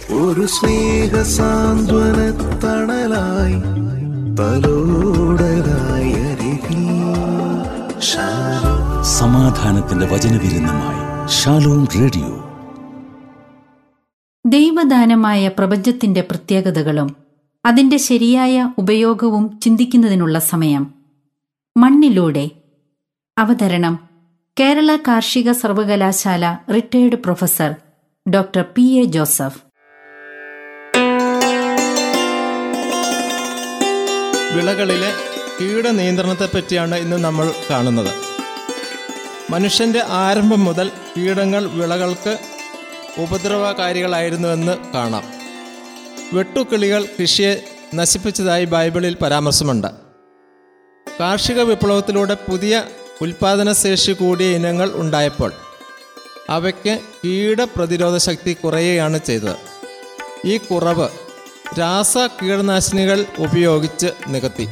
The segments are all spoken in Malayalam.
ഒരു സ്നേഹ സാന്ത്വന തണലായി തലോടലായി അരികിൽ ശാലോ സമാധാനത്തിന്റെ വചനവിരുന്നുമായി ഷാലോം റേഡിയോ ദൈവദാനമായ പ്രപഞ്ചത്തിന്റെ പ്രത്യേകതകളും അതിന്റെ ശരിയായ ഉപയോഗവും ചിന്തിക്കുന്നതിനുള്ള സമയം മണ്ണിലൂടെ അവതരണം കേരള കാർഷിക സർവകലാശാല retired professor doctor P A Joseph വിളകളിലെ കീടനിയന്ത്രണത്തെപ്പറ്റിയാണ് ഇന്ന് നമ്മൾ കാണുന്നത് മനുഷ്യൻ്റെ ആരംഭം മുതൽ കീടങ്ങൾ വിളകൾക്ക് ഉപദ്രവകാരികളായിരുന്നുവെന്ന് കാണാം വെട്ടുക്കിളികൾ കൃഷിയെ നശിപ്പിച്ചതായി ബൈബിളിൽ പരാമർശമുണ്ട് കാർഷിക വിപ്ലവത്തിലൂടെ പുതിയ ഉൽപാദനശേഷി കൂടിയ ഇനങ്ങൾ ഉണ്ടായപ്പോൾ അവയ്ക്ക് കീടപ്രതിരോധ ശക്തി കുറയുകയാണ് ചെയ്തത് ഈ കുറവ് രാസ കീടനാശിനികൾ ഉപയോഗിച്ച് നികത്തി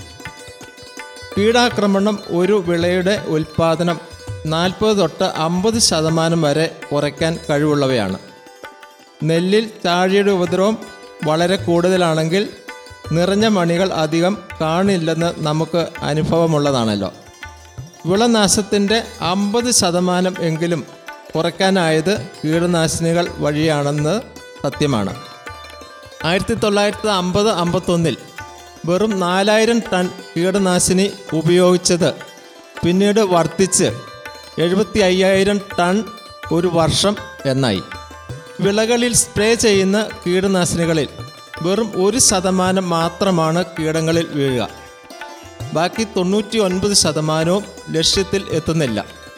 കീടാക്രമണം ഒരു വിളയുടെ ഉൽപാദനം നാൽപ്പത് തൊട്ട് അമ്പത് ശതമാനം വരെ കുറയ്ക്കാൻ കഴിവുള്ളവയാണ് നെല്ലിൽ താഴിയുടെ ഉപദ്രവം വളരെ കൂടുതലാണെങ്കിൽ നിറഞ്ഞ മണികൾ അധികം കാണില്ലെന്ന് നമുക്ക് അനുഭവമുള്ളതാണല്ലോ വിളനാശത്തിൻ്റെ അമ്പത് ശതമാനം എങ്കിലും കുറയ്ക്കാനായത് കീടനാശിനികൾ വഴിയാണെന്ന് സത്യമാണ് ആയിരത്തി തൊള്ളായിരത്തി അമ്പത് അമ്പത്തൊന്നിൽ വെറും നാലായിരം ടൺ കീടനാശിനി ഉപയോഗിച്ചത് പിന്നീട് വർദ്ധിച്ച് എഴുപത്തി അയ്യായിരം ടൺ ഒരു വർഷം എന്നായി വിളകളിൽ സ്പ്രേ ചെയ്യുന്ന കീടനാശിനികളിൽ വെറും ഒരു ശതമാനം മാത്രമാണ് കീടങ്ങളിൽ വീഴുക ബാക്കി തൊണ്ണൂറ്റി ഒൻപത് ശതമാനവും ലക്ഷ്യത്തിൽ എത്തുന്നില്ല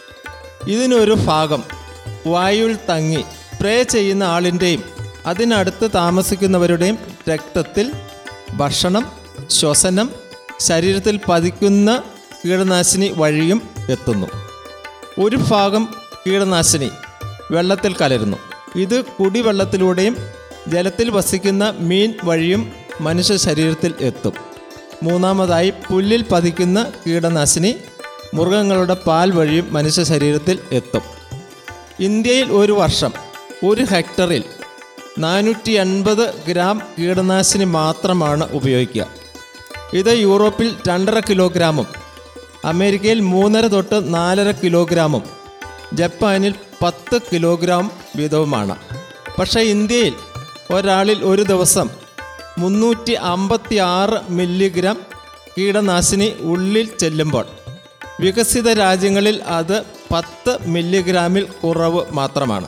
ഇതിനൊരു ഭാഗം വായുവിൽ തങ്ങി സ്പ്രേ ചെയ്യുന്ന ആളിൻ്റെയും അതിനടുത്ത് താമസിക്കുന്നവരുടെയും രക്തത്തിൽ ഭക്ഷണം ശ്വസനം ശരീരത്തിൽ പതിക്കുന്ന കീടനാശിനി വഴിയും എത്തുന്നു ഒരു ഭാഗം കീടനാശിനി വെള്ളത്തിൽ കലരുന്നു ഇത് കുടിവെള്ളത്തിലൂടെയും ജലത്തിൽ വസിക്കുന്ന മീൻ വഴിയും മനുഷ്യ ശരീരത്തിൽ എത്തും മൂന്നാമതായി പുല്ലിൽ പതിക്കുന്ന കീടനാശിനി മൃഗങ്ങളുടെ പാൽ വഴിയും മനുഷ്യ ശരീരത്തിൽ എത്തും ഇന്ത്യയിൽ ഒരു വർഷം ഒരു ഹെക്ടറിൽ നാനൂറ്റി എൺപത് ഗ്രാം കീടനാശിനി മാത്രമാണ് ഉപയോഗിക്കുക ഇത് യൂറോപ്പിൽ രണ്ടര കിലോഗ്രാമും അമേരിക്കയിൽ മൂന്നര തൊട്ട് നാലര കിലോഗ്രാമും ജപ്പാനിൽ പത്ത് കിലോഗ്രാം വീതവുമാണ് പക്ഷേ ഇന്ത്യയിൽ ഒരാളിൽ ഒരു ദിവസം മുന്നൂറ്റി അമ്പത്തി ആറ് മില്ലിഗ്രാം കീടനാശിനി ഉള്ളിൽ ചെല്ലുമ്പോൾ വികസിത രാജ്യങ്ങളിൽ അത് പത്ത് മില്ലിഗ്രാമിൽ കുറവ് മാത്രമാണ്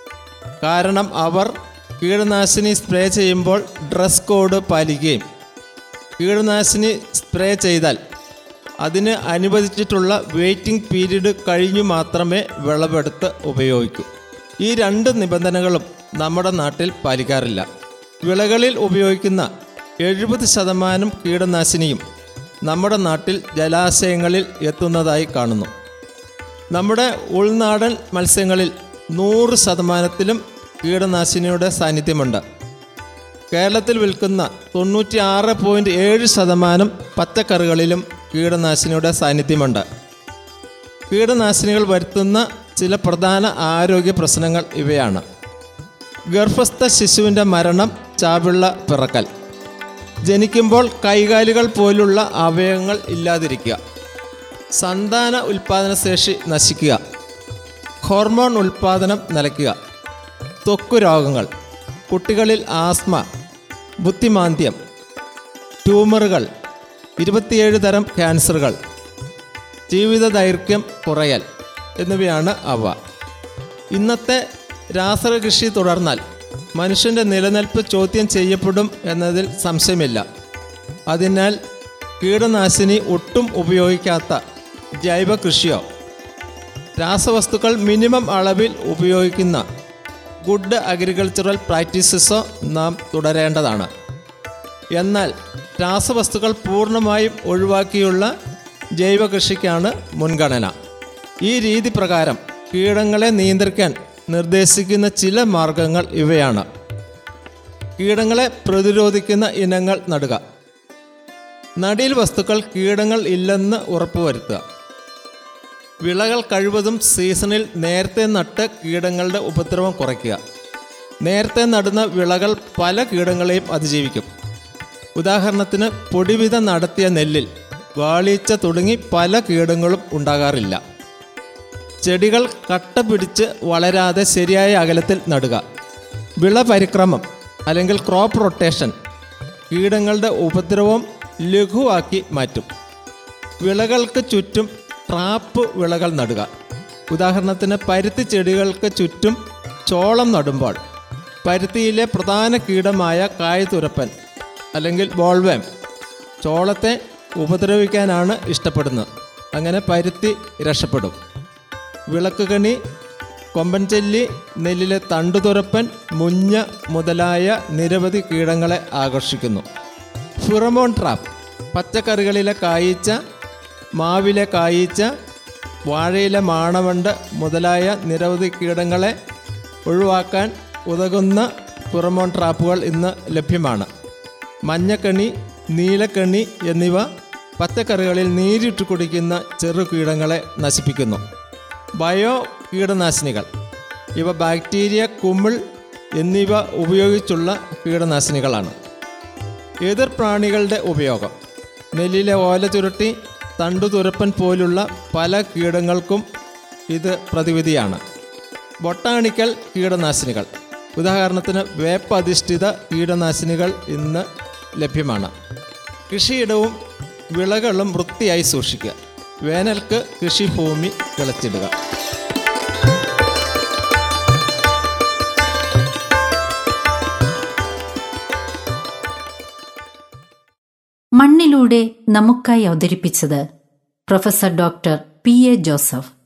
കാരണം അവർ കീടനാശിനി സ്പ്രേ ചെയ്യുമ്പോൾ ഡ്രസ് കോഡ് പാലിക്കുകയും കീടനാശിനി സ്പ്രേ ചെയ്താൽ അതിന് അനുവദിച്ചിട്ടുള്ള വെയിറ്റിംഗ് പീരീഡ് കഴിഞ്ഞു മാത്രമേ വിളവെടുത്ത് ഉപയോഗിക്കൂ ഈ രണ്ട് നിബന്ധനകളും നമ്മുടെ നാട്ടിൽ പാലിക്കാറില്ല വിളകളിൽ ഉപയോഗിക്കുന്ന എഴുപത് ശതമാനം കീടനാശിനിയും നമ്മുടെ നാട്ടിൽ ജലാശയങ്ങളിൽ എത്തുന്നതായി കാണുന്നു നമ്മുടെ ഉൾനാടൻ മത്സ്യങ്ങളിൽ നൂറ് ശതമാനത്തിലും കീടനാശിനിയുടെ സാന്നിധ്യമുണ്ട് കേരളത്തിൽ വിൽക്കുന്ന തൊണ്ണൂറ്റി ആറ് പോയിൻറ്റ് ഏഴ് ശതമാനം പച്ചക്കറികളിലും കീടനാശിനിയുടെ സാന്നിധ്യമുണ്ട് കീടനാശിനികൾ വരുത്തുന്ന ചില പ്രധാന ആരോഗ്യ പ്രശ്നങ്ങൾ ഇവയാണ് ഗർഭസ്ഥ ശിശുവിൻ്റെ മരണം ചാവിള്ള പിറക്കൽ ജനിക്കുമ്പോൾ കൈകാലുകൾ പോലുള്ള അവയവങ്ങൾ ഇല്ലാതിരിക്കുക സന്താന ഉൽപാദനശേഷി നശിക്കുക ഹോർമോൺ ഉൽപാദനം നിലയ്ക്കുക ത്വക്ക് രോഗങ്ങൾ കുട്ടികളിൽ ആസ്മ ബുദ്ധിമാന്ദ്യം ട്യൂമറുകൾ ഇരുപത്തിയേഴ് തരം ക്യാൻസറുകൾ ജീവിത ദൈർഘ്യം കുറയൽ എന്നിവയാണ് അവ ഇന്നത്തെ രാസകൃഷി തുടർന്നാൽ മനുഷ്യൻ്റെ നിലനിൽപ്പ് ചോദ്യം ചെയ്യപ്പെടും എന്നതിൽ സംശയമില്ല അതിനാൽ കീടനാശിനി ഒട്ടും ഉപയോഗിക്കാത്ത ജൈവ കൃഷിയോ രാസവസ്തുക്കൾ മിനിമം അളവിൽ ഉപയോഗിക്കുന്ന ഗുഡ് അഗ്രികൾച്ചറൽ പ്രാക്ടീസസോ നാം തുടരേണ്ടതാണ് എന്നാൽ രാസവസ്തുക്കൾ പൂർണ്ണമായും ഒഴിവാക്കിയുള്ള ജൈവ കൃഷിക്കാണ് മുൻഗണന ഈ രീതി പ്രകാരം കീടങ്ങളെ നിയന്ത്രിക്കാൻ നിർദ്ദേശിക്കുന്ന ചില മാർഗങ്ങൾ ഇവയാണ് കീടങ്ങളെ പ്രതിരോധിക്കുന്ന ഇനങ്ങൾ നടുക നടീൽ വസ്തുക്കൾ കീടങ്ങൾ ഇല്ലെന്ന് ഉറപ്പുവരുത്തുക വിളകൾ കഴിവതും സീസണിൽ നേരത്തെ നട്ട് കീടങ്ങളുടെ ഉപദ്രവം കുറയ്ക്കുക നേരത്തെ നടുന്ന വിളകൾ പല കീടങ്ങളെയും അതിജീവിക്കും ഉദാഹരണത്തിന് പൊടിവിധ നടത്തിയ നെല്ലിൽ വാളീച്ച തുടങ്ങി പല കീടങ്ങളും ഉണ്ടാകാറില്ല ചെടികൾ കട്ട പിടിച്ച് വളരാതെ ശരിയായ അകലത്തിൽ നടുക വിള പരിക്രമം അല്ലെങ്കിൽ ക്രോപ്പ് റൊട്ടേഷൻ കീടങ്ങളുടെ ഉപദ്രവം ലഘുവാക്കി മാറ്റും വിളകൾക്ക് ചുറ്റും ട്രാപ്പ് വിളകൾ നടുക ഉദാഹരണത്തിന് പരുത്തി ചെടികൾക്ക് ചുറ്റും ചോളം നടുമ്പോൾ പരുത്തിയിലെ പ്രധാന കീടമായ കായ്തുരപ്പൻ അല്ലെങ്കിൽ ബോൾവേം ചോളത്തെ ഉപദ്രവിക്കാനാണ് ഇഷ്ടപ്പെടുന്നത് അങ്ങനെ പരുത്തി രക്ഷപ്പെടും വിളക്കുകണി കൊമ്പൻചെല്ലി നെല്ലിലെ തണ്ടുതുരപ്പൻ മുഞ്ഞ മുതലായ നിരവധി കീടങ്ങളെ ആകർഷിക്കുന്നു ഫിറമോൺ ട്രാപ്പ് പച്ചക്കറികളിലെ കായീച്ച മാവിലെ കായീച്ച വാഴയിലെ മാണവണ്ട് മുതലായ നിരവധി കീടങ്ങളെ ഒഴിവാക്കാൻ ഉതകുന്ന ഫിറമോൺ ട്രാപ്പുകൾ ഇന്ന് ലഭ്യമാണ് മഞ്ഞക്കണി നീലക്കണി എന്നിവ പച്ചക്കറികളിൽ നീരിട്ട് കുടിക്കുന്ന ചെറു കീടങ്ങളെ നശിപ്പിക്കുന്നു ബയോ കീടനാശിനികൾ ഇവ ബാക്ടീരിയ കുമിൾ എന്നിവ ഉപയോഗിച്ചുള്ള കീടനാശിനികളാണ് എതിർ പ്രാണികളുടെ ഉപയോഗം നെല്ലിലെ ഓല ചുരുട്ടി തണ്ടുതുരപ്പൻ പോലുള്ള പല കീടങ്ങൾക്കും ഇത് പ്രതിവിധിയാണ് ബൊട്ടാണിക്കൽ കീടനാശിനികൾ ഉദാഹരണത്തിന് വേപ്പ് അധിഷ്ഠിത കീടനാശിനികൾ ഇന്ന് ലഭ്യമാണ് കൃഷിയിടവും വിളകളും വൃത്തിയായി സൂക്ഷിക്കുക വേനൽക്ക് കൃഷിഭൂമി കിളച്ചിടുക മണ്ണിലൂടെ നമുക്കായി അവതരിപ്പിച്ചത് professor doctor P A Joseph